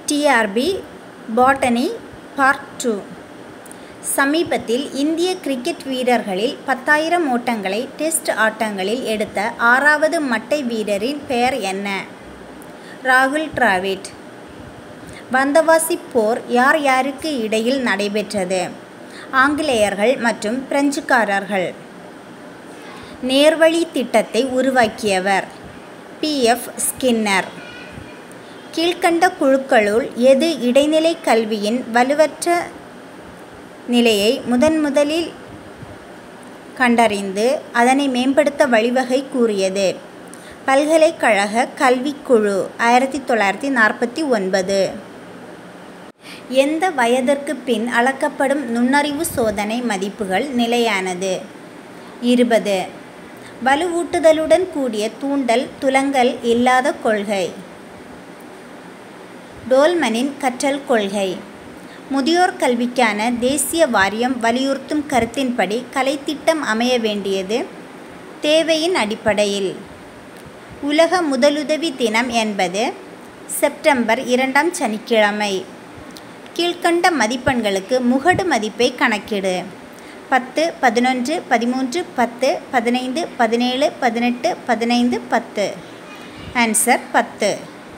TRP botany part two சமீபத்தில் இந்திய cricket வீரர்களில் பத்தாயிரம் ஓட்டங்களை டெஸ்ட் ஆட்டங்களில் எடுத்த ஆறாவது மட்டை வீரரின் பெயர் என்ன ராகுல் டிராவிட் வந்தவாசி போர் யார் யாருக்கு இடையில் நடைபெற்றது ஆங்கிலேயர்கள் மற்றும் பிரெஞ்சுக்காரர்கள் நேர்வழி திட்டத்தை உருவாக்கியவர் பி எஃப் ஸ்கின்னர் கீழ்கண்ட குழுக்களுள் எது இடைநிலை கல்வியின் வலுவற்ற நிலையை முதன் முதலில் கண்டறிந்து அதனை மேம்படுத்த வழிவகை கூறியது பல்கலைக்கழக கல்விக்குழு ஆயிரத்தி தொள்ளாயிரத்தி நாற்பத்தி ஒன்பது எந்த வயதிற்கு பின் அளக்கப்படும் நுண்ணறிவு சோதனை மதிப்புகள் நிலையானது இருபது வலுவூட்டுதலுடன் கூடிய தூண்டல் துலங்கல் இல்லாத கொள்கை டோல்மனின் கற்றல் கொள்கை முதியோர் கல்விக்கான தேசிய வாரியம் வலியுறுத்தும் கருத்தின்படி கலைத்திட்டம் அமைய வேண்டியது தேவையின் அடிப்படையில் உலக முதலுதவி தினம் என்பது செப்டம்பர் இரண்டாம் சனிக்கிழமை கீழ்கண்ட மதிப்பெண்களுக்கு முகடு மதிப்பை கணக்கிடு பத்து பதினொன்று பதிமூன்று பத்து பதினைந்து பதினேழு பதினெட்டு பதினைந்து பத்து ஆன்சர் பத்து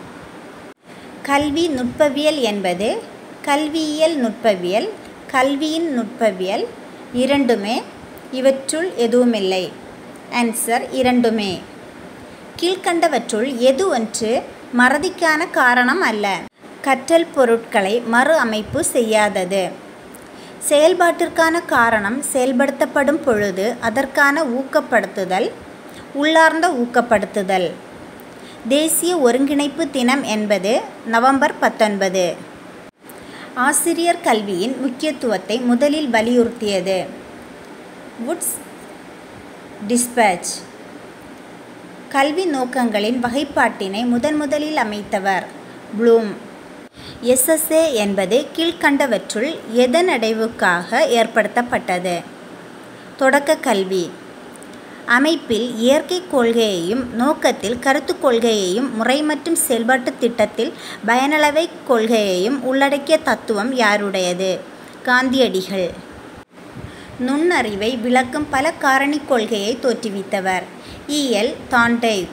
கல்வி நுட்பவியல் என்பது கல்வியியல் நுட்பவியல் கல்வியின் நுட்பவியல் இரண்டுமே இவற்றுள் எதுவுமில்லை ஆன்சர் இரண்டுமே கீழ்கண்டவற்றுள் எது ஒன்று மறதிக்கான காரணம் அல்ல கற்றல் பொருட்களை மறு அமைப்பு செய்யாதது செயல்பாட்டிற்கான காரணம் செயல்படுத்தப்படும் பொழுது அதற்கான ஊக்கப்படுத்துதல் உள்ளார்ந்த ஊக்கப்படுத்துதல் தேசிய ஒருங்கிணைப்பு தினம் என்பது நவம்பர் பத்தொன்பது ஆசிரியர் கல்வியின் முக்கியத்துவத்தை முதலில் வலியுறுத்தியது வுட்ஸ் டிஸ்பேச் கல்வி நோக்கங்களின் வகைப்பாட்டினை முதன் முதலில் அமைத்தவர் ப்ளூம் எஸ்எஸ்ஏ என்பது கீழ்கண்டவற்றுள் எதனடைவுக்காக ஏற்படுத்தப்பட்டது தொடக்க கல்வி அமைப்பில் இயற்கை கொள்கையையும் நோக்கத்தில் கருத்து கொள்கையையும் முறை மற்றும் செயல்பாட்டு திட்டத்தில் பயனளவை கொள்கையையும் உள்ளடக்கிய தத்துவம் யாருடையது காந்தியடிகள் நுண்ணறிவை விளக்கும் பல காரணி கொள்கையை தோற்றுவித்தவர் இஎல் தாண்டைக்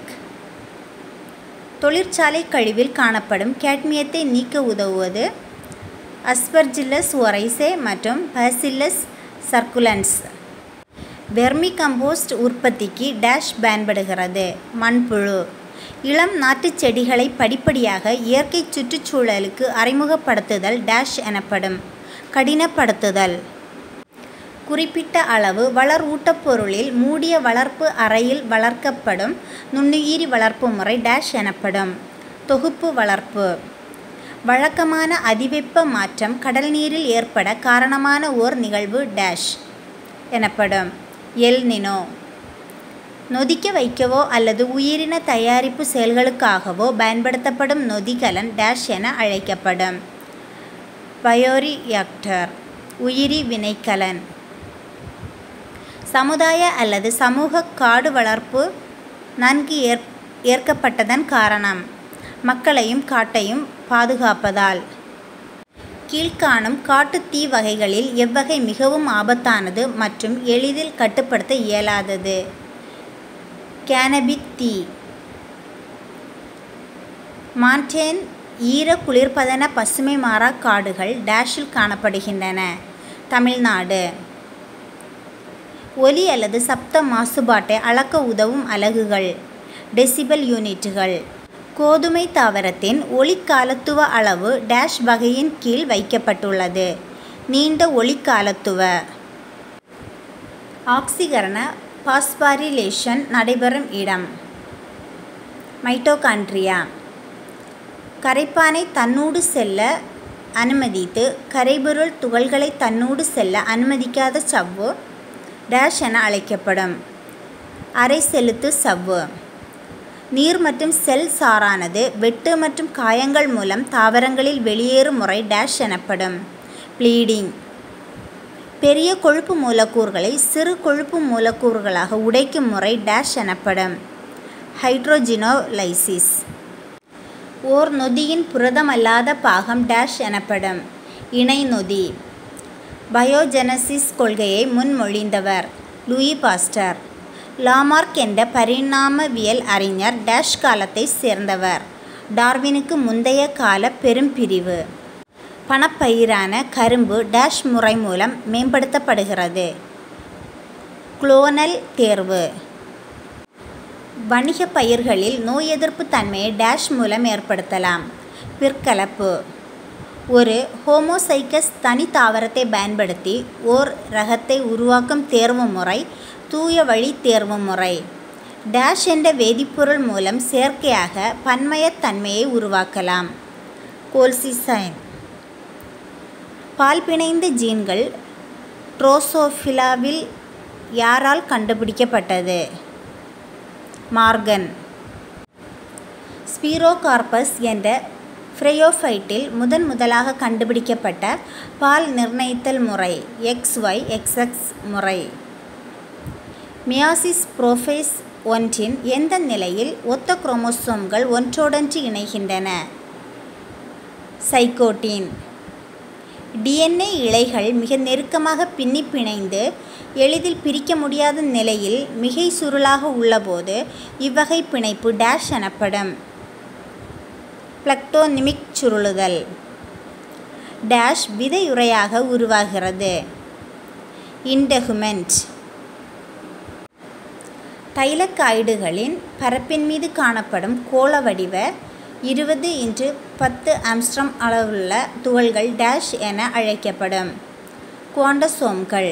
தொழிற்சாலை கழிவில் காணப்படும் கேட்மியத்தை நீக்க உதவுவது அஸ்பர்ஜில்லஸ் ஒரைசே மற்றும் பாசில்லஸ் சர்க்குலன்ஸ் வெர்மி கம்போஸ்ட் உற்பத்திக்கு டேஷ் பயன்படுகிறது மண்புழு இளம் நாட்டுச் செடிகளை படிப்படியாக இயற்கை சுற்றுச்சூழலுக்கு அறிமுகப்படுத்துதல் டேஷ் எனப்படும் கடினப்படுத்துதல் குறிப்பிட்ட அளவு வளர் ஊட்டப்பொருளில் மூடிய வளர்ப்பு அறையில் வளர்க்கப்படும் நுண்ணுயிரி வளர்ப்பு முறை டேஷ் எனப்படும் தொகுப்பு வளர்ப்பு வழக்கமான அதிவெப்ப மாற்றம் கடல் நீரில் ஏற்பட காரணமான ஓர் நிகழ்வு டேஷ் எனப்படும் எல் நினோ நொதிக்க வைக்கவோ அல்லது உயிரின தயாரிப்பு செயல்களுக்காகவோ பயன்படுத்தப்படும் நொதிகலன் டேஷ் என அழைக்கப்படும் பயோரியாக்டர் உயிரி வினைக்கலன் சமுதாய அல்லது சமூக காடு வளர்ப்பு நன்கு ஏற் ஏற்கப்பட்டதன் காரணம் மக்களையும் காட்டையும் பாதுகாப்பதால் கீழ்காணும் காட்டுத் தீ வகைகளில் எவ்வகை மிகவும் ஆபத்தானது மற்றும் எளிதில் கட்டுப்படுத்த இயலாதது கேனபிக் தீ மான்டேன் ஈர குளிர்பதன பசுமை மாறா காடுகள் டேஷில் காணப்படுகின்றன தமிழ்நாடு ஒலி அல்லது சப்த மாசுபாட்டை அளக்க உதவும் அலகுகள் டெசிபல் யூனிட்டுகள் கோதுமை தாவரத்தின் ஒளிக்காலத்துவ அளவு டேஷ் வகையின் கீழ் வைக்கப்பட்டுள்ளது நீண்ட ஒளிக்காலத்துவ ஆக்சிகரண பாஸ்பாரிலேஷன் நடைபெறும் இடம் மைட்டோகாண்ட்ரியா கரைப்பானை தன்னூடு செல்ல அனுமதித்து கரைபொருள் துகள்களை தன்னூடு செல்ல அனுமதிக்காத சவ்வு டேஷ் என அழைக்கப்படும் அரை செலுத்து சவ்வு நீர் மற்றும் செல் சாரானது வெட்டு மற்றும் காயங்கள் மூலம் தாவரங்களில் வெளியேறும் முறை டேஷ் எனப்படும் ப்ளீடிங் பெரிய கொழுப்பு மூலக்கூறுகளை சிறு கொழுப்பு மூலக்கூறுகளாக உடைக்கும் முறை டேஷ் எனப்படும் ஹைட்ரோஜினோலைசிஸ் ஓர் நொதியின் புரதமல்லாத பாகம் டேஷ் எனப்படும் இணை நொதி பயோஜெனசிஸ் கொள்கையை முன்மொழிந்தவர் லூயி பாஸ்டர் லாமார்க் என்ற பரிணாமவியல் அறிஞர் டேஷ் காலத்தை சேர்ந்தவர் டார்வினுக்கு முந்தைய கால பெரும்பிரிவு பணப்பயிரான கரும்பு டேஷ் முறை மூலம் மேம்படுத்தப்படுகிறது குளோனல் தேர்வு வணிக பயிர்களில் நோய் எதிர்ப்பு தன்மையை டேஷ் மூலம் ஏற்படுத்தலாம் பிற்கலப்பு ஒரு ஹோமோசைக்கஸ் தனி தாவரத்தை பயன்படுத்தி ஓர் ரகத்தை உருவாக்கும் தேர்வு முறை தூய வழி தேர்வு முறை டேஷ் என்ற வேதிப்பொருள் மூலம் செயற்கையாக பன்மயத்தன்மையை உருவாக்கலாம் கோல்சிசைன் பால் பிணைந்த ஜீன்கள் ட்ரோசோஃபிலாவில் யாரால் கண்டுபிடிக்கப்பட்டது மார்கன் ஸ்பீரோகார்பஸ் என்ற ஃப்ரையோஃபைட்டில் முதன் முதலாக கண்டுபிடிக்கப்பட்ட பால் நிர்ணயித்தல் முறை எக்ஸ் ஒய் எக்ஸ்எக்ஸ் முறை மியாசிஸ் புரோஃபேஸ் ஒன்றின் எந்த நிலையில் ஒத்த குரோமோசோம்கள் ஒன்றோடொன்று இணைகின்றன சைக்கோட்டின் டிஎன்ஏ இழைகள் மிக நெருக்கமாக பின்னி பிணைந்து எளிதில் பிரிக்க முடியாத நிலையில் மிகை சுருளாக உள்ளபோது இவ்வகை பிணைப்பு டேஷ் எனப்படும் பிளக்டோனிமிக் சுருளுதல் டேஷ் விதையுறையாக உருவாகிறது இன்டகுமெண்ட் தைலக்காய்டுகளின் பரப்பின் மீது காணப்படும் கோள வடிவ இருபது இன்று பத்து ஆம்ஸ்ட்ரம் அளவுள்ள துகள்கள் டேஷ் என அழைக்கப்படும் குவாண்டசோம்கள்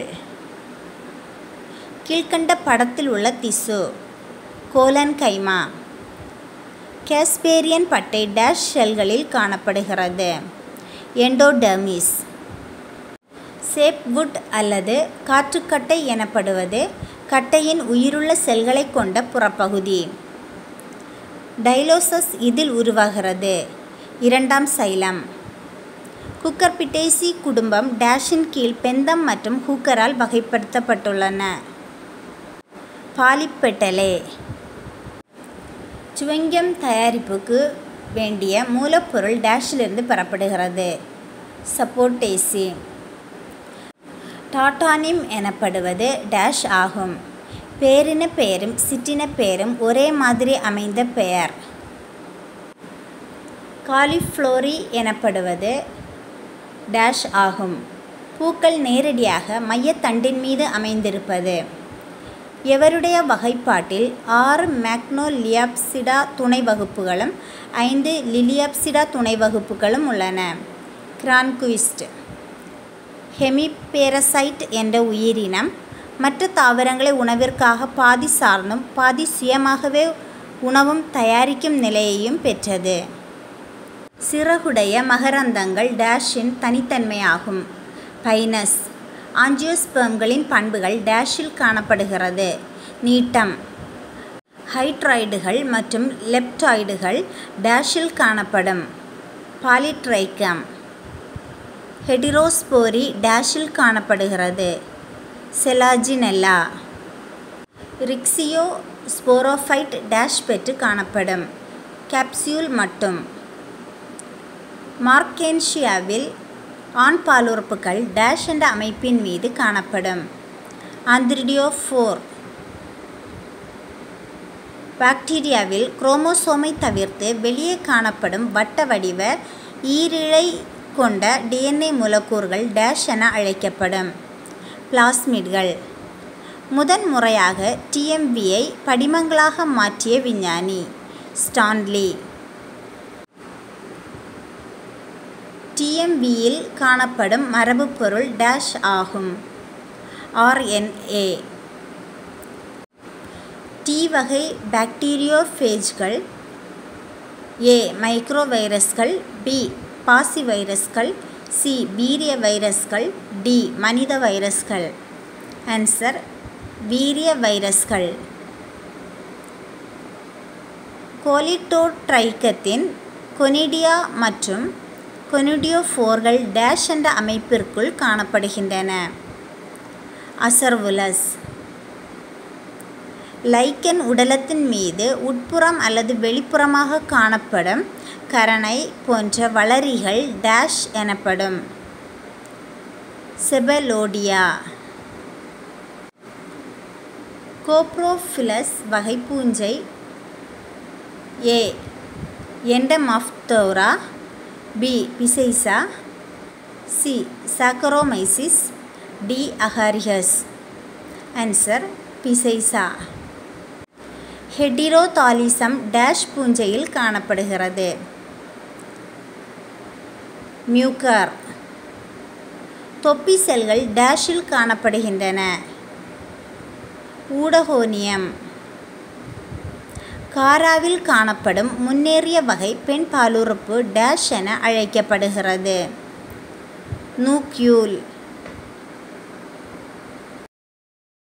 கீழ்கண்ட படத்தில் உள்ள திசு கோலன் கைமா கேஸ்பேரியன் பட்டை டேஷ் ஷெல்களில் காணப்படுகிறது எண்டோடெர்மிஸ் சேப்வுட் அல்லது காற்றுக்கட்டை எனப்படுவது கட்டையின் உயிருள்ள செல்களை கொண்ட புறப்பகுதி டைலோசஸ் இதில் உருவாகிறது இரண்டாம் சைலம் குக்கர்பிட்டேசி குடும்பம் டேஷின் கீழ் பெந்தம் மற்றும் ஹூக்கரால் வகைப்படுத்தப்பட்டுள்ளன பாலிப்பெட்டலே சுவங்கியம் தயாரிப்புக்கு வேண்டிய மூலப்பொருள் டேஷிலிருந்து பெறப்படுகிறது சப்போர்டேசி டாட்டானிம் எனப்படுவது டேஷ் ஆகும் பேரின பெயரும் சிற்றின பெயரும் ஒரே மாதிரி அமைந்த பெயர் காலிஃப்ளோரி எனப்படுவது டேஷ் ஆகும் பூக்கள் நேரடியாக மையத்தண்டின் மீது அமைந்திருப்பது எவருடைய வகைப்பாட்டில் ஆறு மேக்னோலியாப்சிடா துணை வகுப்புகளும் ஐந்து லிலியாப்சிடா துணை வகுப்புகளும் உள்ளன கிரான்குவிஸ்ட் ஹெமிபேரசைட் என்ற உயிரினம் மற்ற தாவரங்களை உணவிற்காக பாதி சார்ந்தும் பாதி சுயமாகவே உணவும் தயாரிக்கும் நிலையையும் பெற்றது சிறகுடைய மகரந்தங்கள் டேஷின் தனித்தன்மையாகும் பைனஸ் ஆஞ்சியோஸ்பெர்ம்களின் பண்புகள் டேஷில் காணப்படுகிறது நீட்டம் ஹைட்ராய்டுகள் மற்றும் லெப்டாய்டுகள் டேஷில் காணப்படும் பாலிட்ரைக்கம் ஹெடிரோஸ்போரி டேஷில் காணப்படுகிறது செலாஜினெல்லா ரிக்ஸியோ ஸ்போரோஃபைட் டேஷ் பெற்று காணப்படும் கேப்சியூல் மட்டும் மார்க்கேன்ஷியாவில் ஆண் பாலுறுப்புகள் டேஷ் என்ற அமைப்பின் மீது காணப்படும் ஆந்திரிடியோ ஃபோர் பாக்டீரியாவில் குரோமோசோமை தவிர்த்து வெளியே காணப்படும் வட்ட வடிவ ஈரிழை கொண்ட டிஎன்ஏ மூலக்கூறுகள் டேஷ் என அழைக்கப்படும் பிளாஸ்மிட்கள் முதன் முறையாக டிஎம்பியை படிமங்களாக மாற்றிய விஞ்ஞானி ஸ்டான்லி டிஎம்பியில் காணப்படும் மரபுப்பொருள் டேஷ் ஆகும் ஆர்என்ஏ டி வகை பாக்டீரியோஃபேஜ்கள் ஏ மைக்ரோ வைரஸ்கள் பி பாசி வைரஸ்கள் சி வீரிய வைரஸ்கள் டி மனித வைரஸ்கள் ஆன்சர் வீரிய வைரஸ்கள் கோலிட்டோட்ரைக்கத்தின் கொனிடியா மற்றும் கொனிடியோஃபோர்கள் டேஷ் என்ற அமைப்பிற்குள் காணப்படுகின்றன அசர்வுலஸ் லைக்கன் உடலத்தின் மீது உட்புறம் அல்லது வெளிப்புறமாக காணப்படும் கரணை போன்ற வளரிகள் டேஷ் எனப்படும் செபலோடியா கோப்ரோஃபிலஸ் வகை பூஞ்சை ஏ எண்டமாஃப்தோரா பி பிசைசா C saccharomyces D agaricus answer பிசைசா ஹெட்டிரோதாலிசம் டேஷ் பூஞ்சையில் காணப்படுகிறது மியூக்கர் தொப்பி செல்கள் டேஷில் காணப்படுகின்றன ஊடகோனியம் காராவில் காணப்படும் முன்னேறிய வகை பெண் பாலுறுப்பு டேஷ் என அழைக்கப்படுகிறது நூக்யூல்